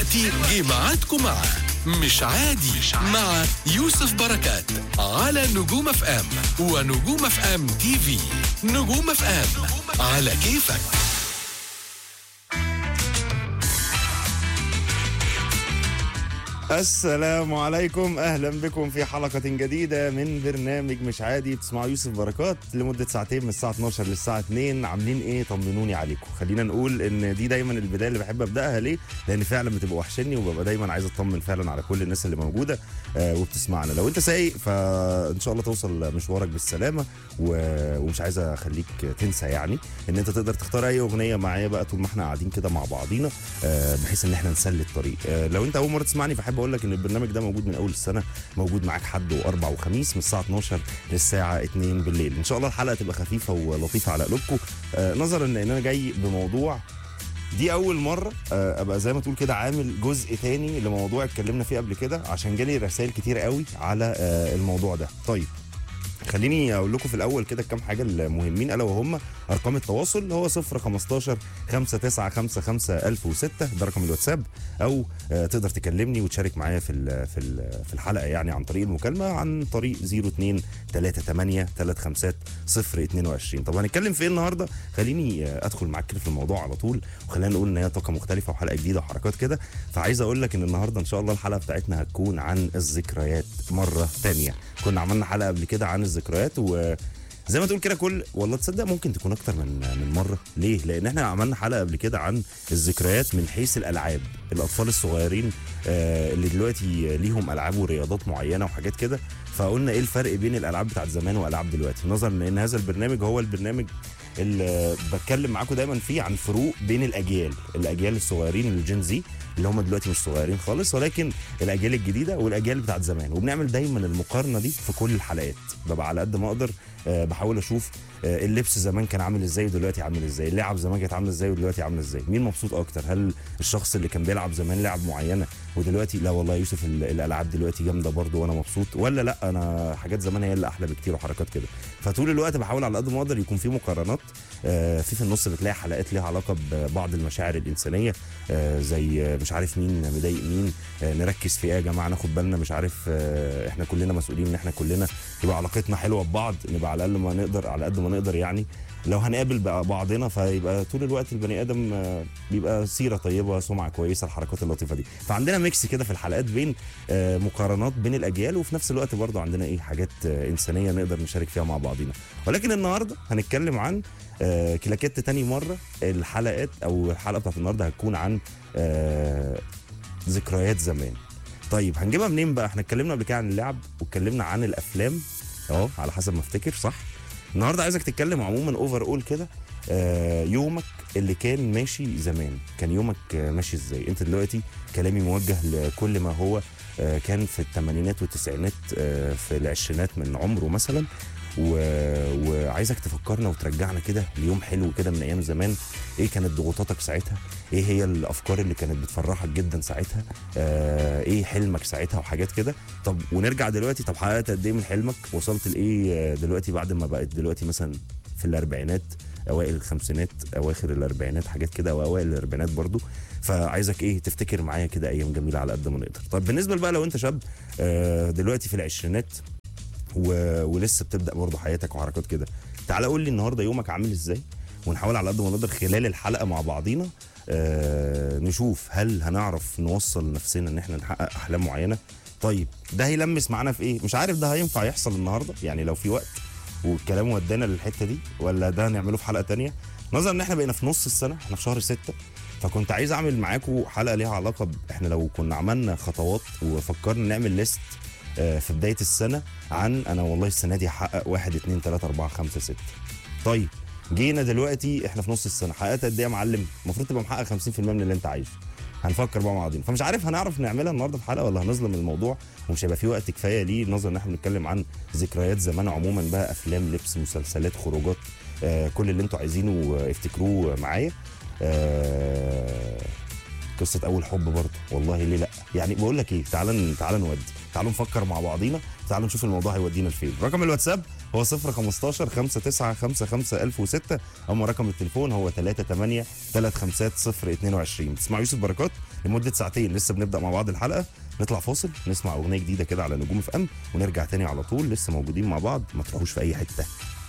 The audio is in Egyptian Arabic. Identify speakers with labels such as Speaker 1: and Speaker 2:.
Speaker 1: دلوقتي جه ميعادكم مع مش عادي مع يوسف بركات على نجوم اف ام ونجوم اف ام تي في نجوم اف ام على كيفك
Speaker 2: السلام عليكم اهلا بكم في حلقه جديده من برنامج مش عادي بتسمعوا يوسف بركات لمده ساعتين من الساعه 12 للساعه 2 عاملين ايه طمنوني عليكم خلينا نقول ان دي دايما البدايه اللي بحب ابداها ليه لان فعلا بتبقى وحشني وببقى دايما عايز اطمن فعلا على كل الناس اللي موجوده آه وبتسمعنا لو انت سايق فان شاء الله توصل مشوارك بالسلامه و- ومش عايز اخليك تنسى يعني ان انت تقدر تختار اي اغنيه معايا بقى طول ما احنا قاعدين كده مع بعضينا آه بحيث ان احنا نسلي الطريق آه لو انت اول مره تسمعني فاحب اقول لك ان البرنامج ده موجود من اول السنه موجود معاك حد واربع وخميس من الساعه 12 للساعه 2 بالليل ان شاء الله الحلقه تبقى خفيفه ولطيفه على قلوبكم آه نظرا ان انا جاي بموضوع دي اول مره آه، ابقى زي ما تقول كده عامل جزء تاني لموضوع اتكلمنا فيه قبل كده عشان جالي رسائل كتير قوي على آه، الموضوع ده طيب خليني اقول لكم في الاول كده كام حاجه المهمين الا وهم ارقام التواصل هو 0 15 5955 1006 ده رقم الواتساب او آه، تقدر تكلمني وتشارك معايا في ال في ال في الحلقه يعني عن طريق المكالمه عن طريق 02 38 35 022 طب هنتكلم في ايه النهارده خليني آه، ادخل معاك كده في الموضوع على طول وخلينا نقول ان هي طاقه مختلفه وحلقه جديده وحركات كده فعايز اقول لك ان النهارده ان شاء الله الحلقه بتاعتنا هتكون عن الذكريات مره تانية كنا عملنا حلقه قبل كده عن الذكريات و زي ما تقول كده كل والله تصدق ممكن تكون اكتر من من مره ليه لان احنا عملنا حلقه قبل كده عن الذكريات من حيث الالعاب الاطفال الصغيرين آه، اللي دلوقتي ليهم العاب ورياضات معينه وحاجات كده فقلنا ايه الفرق بين الالعاب بتاعت زمان والعاب دلوقتي نظرا ان هذا البرنامج هو البرنامج اللي بتكلم معاكم دايما فيه عن فروق بين الاجيال الاجيال الصغيرين الجين زي اللي هم دلوقتي مش صغيرين خالص ولكن الاجيال الجديده والاجيال بتاعت زمان وبنعمل دايما المقارنه دي في كل الحلقات ببقى على قد ما اقدر آه، بحاول اشوف آه، اللبس زمان كان عامل ازاي ودلوقتي عامل ازاي اللعب زمان كانت عامله ازاي ودلوقتي عامله ازاي مين مبسوط اكتر هل الشخص اللي كان بيلعب زمان لعب معينه ودلوقتي لا والله يوسف ال- الالعاب دلوقتي جامده برضو وانا مبسوط ولا لا انا حاجات زمان هي اللي احلى بكتير وحركات كده فطول الوقت بحاول على قد ما اقدر يكون في مقارنات آه، في في النص بتلاقي حلقات ليها علاقه ببعض المشاعر الانسانيه آه، زي آه، مش عارف مين مضايق مين آه، نركز في ايه يا جماعه ناخد بالنا مش عارف آه، احنا كلنا مسؤولين ان احنا كلنا تبقى علاقتنا حلوه ببعض نبقى على الاقل ما نقدر على قد ما نقدر يعني لو هنقابل بقى بعضنا فيبقى طول الوقت البني ادم آه، بيبقى سيره طيبه سمعه كويسه الحركات اللطيفه دي فعندنا ميكس كده في الحلقات بين آه، مقارنات بين الاجيال وفي نفس الوقت برضو عندنا ايه حاجات آه، انسانيه نقدر نشارك فيها مع بعضينا ولكن النهارده هنتكلم عن آه، كلاكيت تاني مره الحلقات او الحلقه بتاعت النهارده هتكون عن آه، ذكريات زمان طيب هنجيبها منين بقى احنا اتكلمنا قبل كده عن اللعب واتكلمنا عن الافلام اه على حسب ما افتكر صح النهارده عايزك تتكلم عموما اوفر اول كده آه، يومك اللي كان ماشي زمان كان يومك آه، ماشي ازاي انت دلوقتي كلامي موجه لكل ما هو آه، كان في الثمانينات والتسعينات آه، في العشرينات من عمره مثلا و... وعايزك تفكرنا وترجعنا كده ليوم حلو كده من ايام زمان ايه كانت ضغوطاتك ساعتها ايه هي الافكار اللي كانت بتفرحك جدا ساعتها آه ايه حلمك ساعتها وحاجات كده طب ونرجع دلوقتي طب حققت قد ايه من حلمك وصلت لايه آه، دلوقتي بعد ما بقت دلوقتي مثلا في الاربعينات اوائل الخمسينات اواخر الاربعينات حاجات كده او اوائل الاربعينات برضو فعايزك ايه تفتكر معايا كده ايام جميله على قد ما نقدر طب بالنسبه بقى لو انت شاب آه دلوقتي في العشرينات و... ولسه بتبدا برضه حياتك وحركات كده تعالى قول لي النهارده يومك عامل ازاي ونحاول على قد ما نقدر خلال الحلقه مع بعضينا آه نشوف هل هنعرف نوصل نفسنا ان احنا نحقق احلام معينه طيب ده هيلمس معانا في ايه مش عارف ده هينفع يحصل النهارده يعني لو في وقت والكلام ودانا للحته دي ولا ده هنعمله في حلقه تانية نظرا ان احنا بقينا في نص السنه احنا في شهر ستة فكنت عايز اعمل معاكم حلقه ليها علاقه ب... احنا لو كنا عملنا خطوات وفكرنا نعمل ليست آه، في بدايه السنه عن انا والله السنه دي هحقق 1 2 3 4 5 6 طيب جينا دلوقتي احنا في نص السنه حققت قد ايه يا معلم المفروض تبقى محقق 50% من اللي انت عايزه هنفكر بقى مع بعضين فمش عارف هنعرف نعملها النهارده في حلقه ولا هنظلم الموضوع ومش هيبقى في وقت كفايه ليه نظرا ان احنا بنتكلم عن ذكريات زمان عموما بقى افلام لبس مسلسلات خروجات آه كل اللي انتوا عايزينه آه، افتكروه معايا آه قصه اول حب برضه والله ليه لا يعني بقول لك ايه تعالى تعالى نودي تعالوا نفكر مع بعضينا تعالوا نشوف الموضوع هيودينا لفين رقم الواتساب هو 015 5955 1006 اما رقم التليفون هو 38 350 022 تسمع يوسف بركات لمده ساعتين لسه بنبدا مع بعض الحلقه نطلع فاصل نسمع اغنيه جديده كده على نجوم اف ام ونرجع تاني على طول لسه موجودين مع بعض ما تروحوش في اي حته